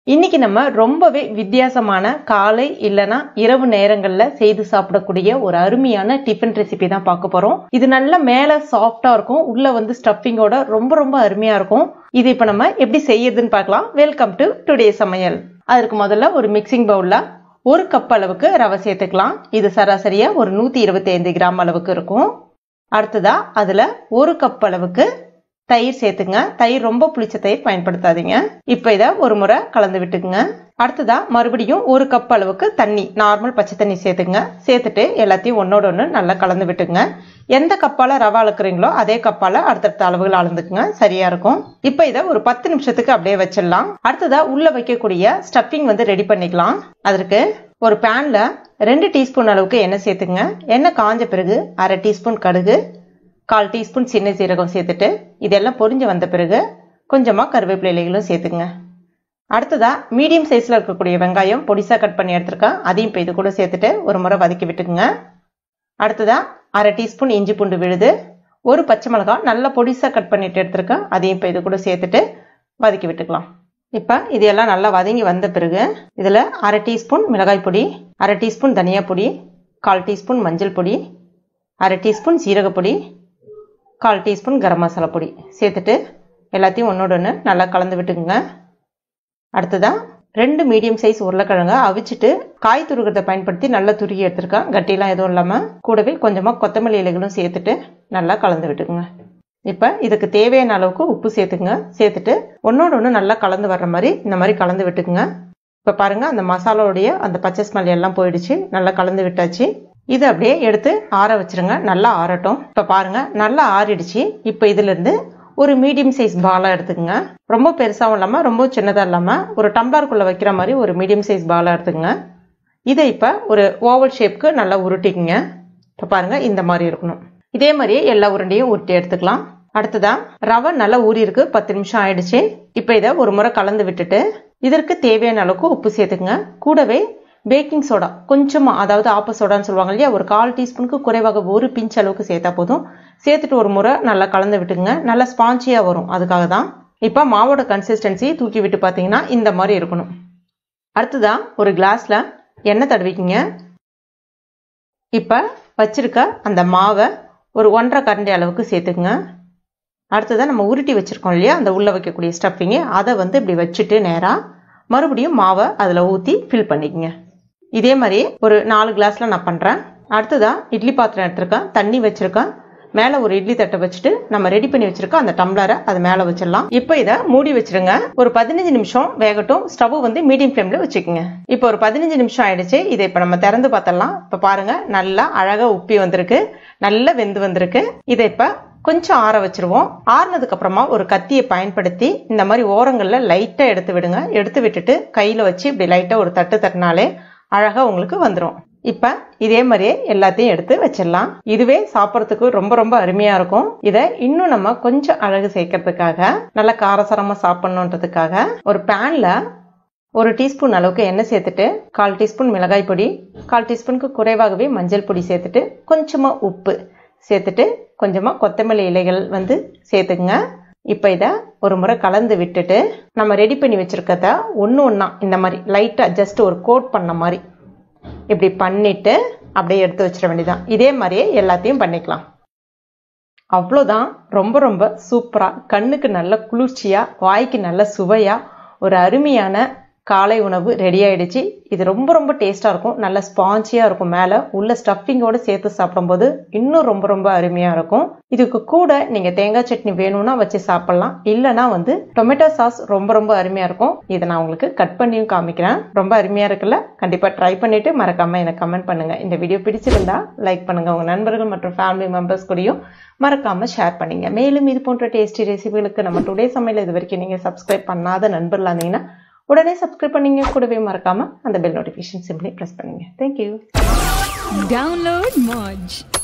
இன்னைக்கு நம்ம ரொம்பவே வித்தியாசமான காலை இல்லனா இரவு நேரங்கள்ல செய்து சாப்பிடக்கூடிய ஒரு அருமையான டிஃபன் ரெசிபி தான் பார்க்க போறோம் இது நல்ல மேல சாஃப்டா இருக்கும் உள்ள வந்து ஸ்டஃபிங்கோட ரொம்ப ரொம்ப அருமையா இருக்கும் இது இப்ப நம்ம எப்படி செய்யறதுன்னு பார்க்கலாம் வெல்கம் டு டுடே சமையல் அதற்கு முதல்ல ஒரு மிக்சிங் பவுல்ல ஒரு கப் அளவுக்கு ரவை சேர்த்துக்கலாம் இது சராசரியா ஒரு நூத்தி இருபத்தி ஐந்து கிராம் அளவுக்கு இருக்கும் அடுத்ததா அதுல ஒரு கப் அளவுக்கு தயிர் சேர்த்துங்க தயிர் ரொம்ப புளிச்ச தயிர் பயன்படுத்தாதீங்க இப்போ இதை ஒரு முறை கலந்து விட்டுக்குங்க அடுத்ததா மறுபடியும் ஒரு கப் அளவுக்கு தண்ணி நார்மல் பச்சை தண்ணி சேர்த்துங்க சேர்த்துட்டு எல்லாத்தையும் ஒன்னோட ஒன்று நல்லா கலந்து விட்டுங்க எந்த கப்பால ரவா அளக்குறீங்களோ அதே கப்பால அடுத்தடுத்த அளவுகள் அளந்துக்குங்க சரியா இருக்கும் இப்போ இதை ஒரு பத்து நிமிஷத்துக்கு அப்படியே வச்சிடலாம் அடுத்ததா உள்ள வைக்கக்கூடிய ஸ்டஃபிங் வந்து ரெடி பண்ணிக்கலாம் அதற்கு ஒரு பேன்ல ரெண்டு டீஸ்பூன் அளவுக்கு எண்ணெய் சேர்த்துங்க எண்ணெய் காஞ்ச பிறகு அரை டீஸ்பூன் கடுகு கால் டீஸ்பூன் சின்ன சீரகம் சேர்த்துட்டு இதெல்லாம் பொரிஞ்சு வந்த பிறகு கொஞ்சமாக கருவேப்பிலை இலைகளும் சேர்த்துங்க அடுத்ததா மீடியம் சைஸில் இருக்கக்கூடிய வெங்காயம் பொடிசாக கட் பண்ணி எடுத்துருக்கேன் அதையும் இப்போ இது கூட சேர்த்துட்டு ஒரு முறை வதக்கி விட்டுக்குங்க அடுத்ததா அரை டீஸ்பூன் இஞ்சி பூண்டு விழுது ஒரு பச்சை மிளகாய் நல்லா பொடிசாக கட் பண்ணிட்டு எடுத்துருக்கேன் அதையும் இப்போ இது கூட சேர்த்துட்டு வதக்கி விட்டுக்கலாம் இப்போ இதெல்லாம் நல்லா வதங்கி வந்த பிறகு இதில் அரை டீஸ்பூன் மிளகாய் பொடி அரை டீஸ்பூன் தனியா பொடி கால் டீஸ்பூன் மஞ்சள் பொடி அரை டீஸ்பூன் சீரகப்பொடி கால் டீஸ்பூன் கரம் மசாலா பொடி சேர்த்துட்டு எல்லாத்தையும் ஒன்றோட ஒன்று நல்லா கலந்து விட்டுக்குங்க அடுத்ததாக ரெண்டு மீடியம் சைஸ் உருளைக்கிழங்க அவிச்சிட்டு காய் துருகிறத பயன்படுத்தி நல்லா துருகி எடுத்துருக்கேன் கட்டிலாம் எதுவும் இல்லாமல் கூடவே கொஞ்சமாக கொத்தமல்லி இலைகளும் சேர்த்துட்டு நல்லா கலந்து விட்டுக்குங்க இப்போ இதுக்கு தேவையான அளவுக்கு உப்பு சேர்த்துக்குங்க சேர்த்துட்டு ஒன்றோட ஒன்று நல்லா கலந்து வர்ற மாதிரி இந்த மாதிரி கலந்து விட்டுக்குங்க இப்போ பாருங்கள் அந்த மசாலாவுடைய அந்த பச்சை ஸ்மெல் எல்லாம் போயிடுச்சு நல்லா கலந்து விட்டாச்சு இது அப்படியே எடுத்து ஆற வச்சிருங்க நல்லா ஆறட்டும் இப்போ பாருங்க நல்லா ஆறிடுச்சு இப்போ இதுல இருந்து ஒரு மீடியம் சைஸ் பாலா எடுத்துக்கங்க ரொம்ப பெருசாகவும் இல்லாமல் ரொம்ப சின்னதாக இல்லாமல் ஒரு டம்ளருக்குள்ள வைக்கிற மாதிரி ஒரு மீடியம் சைஸ் பாலா எடுத்துக்கங்க இதை இப்போ ஒரு ஓவல் ஷேப்க்கு நல்லா உருட்டிக்கங்க இப்போ பாருங்க இந்த மாதிரி இருக்கணும் இதே மாதிரியே எல்லா உருண்டையும் உருட்டி எடுத்துக்கலாம் அடுத்ததா ரவை நல்லா ஊறி இருக்கு பத்து நிமிஷம் ஆயிடுச்சு இப்போ இதை ஒரு முறை கலந்து விட்டுட்டு இதற்கு தேவையான அளவுக்கு உப்பு சேர்த்துக்குங்க கூடவே பேக்கிங் சோடா கொஞ்சமாக அதாவது ஆப்ப சோடான்னு சொல்லுவாங்க இல்லையா ஒரு கால் டீஸ்பூனுக்கு குறைவாக ஒரு பிஞ்ச் அளவுக்கு சேர்த்தா போதும் சேர்த்துட்டு ஒரு முறை நல்லா கலந்து விட்டுங்க நல்லா ஸ்பாஞ்சியாக வரும் அதுக்காக தான் இப்போ மாவோட கன்சிஸ்டன்சி தூக்கி விட்டு பார்த்தீங்கன்னா இந்த மாதிரி இருக்கணும் அடுத்ததான் ஒரு கிளாஸில் எண்ணெய் தடவிக்கிங்க இப்போ வச்சிருக்க அந்த மாவை ஒரு ஒன்றரை கரண்டி அளவுக்கு சேர்த்துக்குங்க அடுத்ததாக நம்ம உருட்டி வச்சுருக்கோம் இல்லையா அந்த உள்ளே வைக்கக்கூடிய ஸ்டஃபிங்கு அதை வந்து இப்படி வச்சுட்டு நேராக மறுபடியும் மாவை அதில் ஊற்றி ஃபில் பண்ணிக்கங்க இதே மாதிரி ஒரு நாலு கிளாஸில் நான் பண்ணுறேன் அடுத்ததாக இட்லி பாத்திரம் எடுத்திருக்கேன் தண்ணி வச்சுருக்கேன் மேலே ஒரு இட்லி தட்டை வச்சுட்டு நம்ம ரெடி பண்ணி வச்சிருக்க அந்த டம்ளரை அது மேலே வச்சிடலாம் இப்போ இதை மூடி வச்சிருங்க ஒரு பதினஞ்சு நிமிஷம் வேகட்டும் ஸ்டவ் வந்து மீடியம் ஃப்ளேமில் வச்சுக்கோங்க இப்போ ஒரு பதினஞ்சு நிமிஷம் ஆயிடுச்சு இதை இப்போ நம்ம திறந்து பார்த்தலாம் இப்போ பாருங்க நல்லா அழகாக உப்பி வந்திருக்கு நல்லா வெந்து வந்திருக்கு இதை இப்போ கொஞ்சம் ஆற வச்சிருவோம் ஆறுனதுக்கு அப்புறமா ஒரு கத்தியை பயன்படுத்தி இந்த மாதிரி ஓரங்கள்ல லைட்டா எடுத்து விடுங்க எடுத்து விட்டுட்டு கையில வச்சு இப்படி லைட்டா ஒரு தட்டு தட்டினாலே அழகா உங்களுக்கு வந்துடும் இப்ப இதே மாதிரியே எல்லாத்தையும் எடுத்து வச்சிடலாம் இதுவே சாப்பிட்றதுக்கு ரொம்ப ரொம்ப அருமையா இருக்கும் இதை இன்னும் நம்ம கொஞ்சம் அழகு சேர்க்கறதுக்காக நல்ல காரசாரமா சாப்பிடணுன்றதுக்காக ஒரு பேன்ல ஒரு டீஸ்பூன் அளவுக்கு எண்ணெய் சேர்த்துட்டு கால் டீஸ்பூன் மிளகாய் பொடி கால் டீஸ்பூனுக்கு குறைவாகவே மஞ்சள் பொடி சேர்த்துட்டு கொஞ்சமா உப்பு சேர்த்துட்டு கொஞ்சமாக கொத்தமல்லி இலைகள் வந்து சேர்த்துக்குங்க இப்போ இதை ஒரு முறை கலந்து விட்டுட்டு நம்ம ரெடி பண்ணி வச்சுருக்கத ஒன்று ஒன்றா இந்த மாதிரி லைட்டாக ஜஸ்ட் ஒரு கோட் பண்ண மாதிரி இப்படி பண்ணிட்டு அப்படியே எடுத்து வச்சிட வேண்டியதான் இதே மாதிரியே எல்லாத்தையும் பண்ணிக்கலாம் அவ்வளோதான் ரொம்ப ரொம்ப சூப்பராக கண்ணுக்கு நல்ல குளிர்ச்சியாக வாய்க்கு நல்ல சுவையாக ஒரு அருமையான காலை உணவு ரெடி ஆயிடுச்சு இது ரொம்ப ரொம்ப டேஸ்ட்டாக இருக்கும் நல்ல ஸ்பான்ச்சியாக இருக்கும் மேலே உள்ள ஸ்டஃபிங்கோடு சேர்த்து சாப்பிடும்போது இன்னும் ரொம்ப ரொம்ப அருமையாக இருக்கும் இதுக்கு கூட நீங்கள் தேங்காய் சட்னி வேணும்னா வச்சு சாப்பிட்லாம் இல்லைனா வந்து டொமேட்டோ சாஸ் ரொம்ப ரொம்ப அருமையாக இருக்கும் இதை நான் உங்களுக்கு கட் பண்ணியும் காமிக்கிறேன் ரொம்ப அருமையாக இருக்குல்ல கண்டிப்பாக ட்ரை பண்ணிவிட்டு மறக்காமல் எனக்கு கமெண்ட் பண்ணுங்கள் இந்த வீடியோ பிடிச்சிருந்தா லைக் பண்ணுங்கள் உங்கள் நண்பர்கள் மற்றும் ஃபேமிலி மெம்பர்ஸ் கூடயும் மறக்காமல் ஷேர் பண்ணுங்க மேலும் இது போன்ற டேஸ்டி ரெசிபிகளுக்கு நம்ம டுடே சமையல் இது வரைக்கும் நீங்கள் சப்ஸ்கிரைப் பண்ணாத நண்பர்களாக இருந்தீங்கன்னா உடனே சப்ஸ்கிரைப் பண்ணீங்க கூடவே மறக்காம அந்த பெல் நோட்டிஃபிகேஷன் சிம்பிளி ப்ரெஸ் பண்ணுங்க தேங்க்யூ Download Moj.